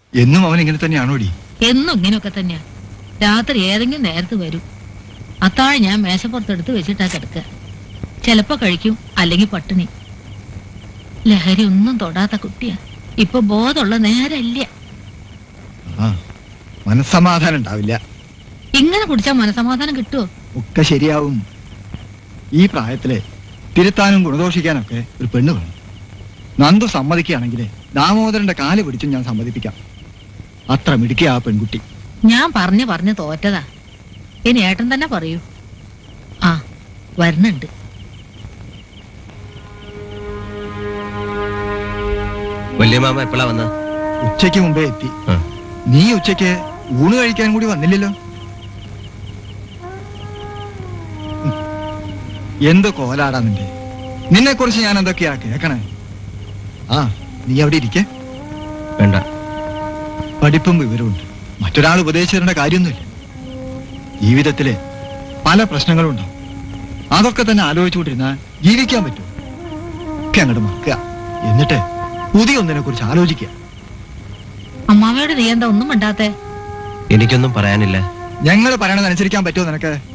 എന്നും അവൻ ഇങ്ങനെ തന്നെയാണോടി എന്നും ഇങ്ങനെയൊക്കെ തന്നെയാ രാത്രി ഏതെങ്കിലും നേരത്ത് വരും അത്താഴം ഞാൻ മേശപ്പുറത്തെടുത്ത് വെച്ചിട്ടാ കിടക്കുക ചിലപ്പോ കഴിക്കും അല്ലെങ്കിൽ പട്ടിണി ലഹരി ഒന്നും തൊടാത്ത കുട്ടിയാ ഇപ്പൊ ബോധമുള്ള നേരല്ല ആ മനസ്സമാധാനം ഉണ്ടാവില്ല ഇങ്ങനെ കുടിച്ചാൽ മനസമാധാനം കിട്ടുമോ ഒക്കെ ശരിയാവും ഈ പ്രായത്തില് തിരുത്താനും ഗുണദോഷിക്കാനൊക്കെ ഒരു പെണ്ണ് വേണം നന്ദു സമ്മതിക്കുകയാണെങ്കിൽ ദാമോദരന്റെ കാല് പിടിച്ചും ഞാൻ സമ്മതിപ്പിക്കാം അത്ര മിടുക്കിയ ആ പെൺകുട്ടി ഞാൻ പറഞ്ഞു പറഞ്ഞു തോറ്റതാ ഇനി ഏട്ടൻ തന്നെ പറയൂ ആ വരുന്നുണ്ട് വലിയ മാമ എപ്പോഴാ വന്ന ഉച്ചയ്ക്ക് മുമ്പേ എത്തി ആ. നീ ഉച്ചയ്ക്ക് ഊണ് കഴിക്കാൻ കൂടി വന്നില്ലല്ലോ ഉം. എന്ത് കോലാടാ നിന്റെ നിന്നെ കുറിച്ച് ഞാൻ എന്തൊക്കെയാ കേക്കണേ ആ നീ അവിടെ ഇരിക്കേ വേണ്ട പഠിപ്പും വിവരമുണ്ട് മറ്റൊരാൾ ഉപദേശിച്ചിടേണ്ട കാര്യമൊന്നുമില്ല ജീവിതത്തില് പല പ്രശ്നങ്ങളും ഉണ്ടാവും അതൊക്കെ തന്നെ ആലോചിച്ചുകൊണ്ടിരുന്നാൽ ജീവിക്കാൻ പറ്റും ഒക്കെ അങ്ങോട്ട് മറക്കുക എന്നിട്ട് പുതിയ ഒന്നിനെ കുറിച്ച് ആലോചിക്കുക അമ്മാവയോട് നീ എന്താ ഒന്നും മിണ്ടാത്തെ എനിക്കൊന്നും പറയാനില്ല ഞങ്ങൾ പറയണത് അനുസരിക്കാൻ പറ്റുമോ നിനക്ക്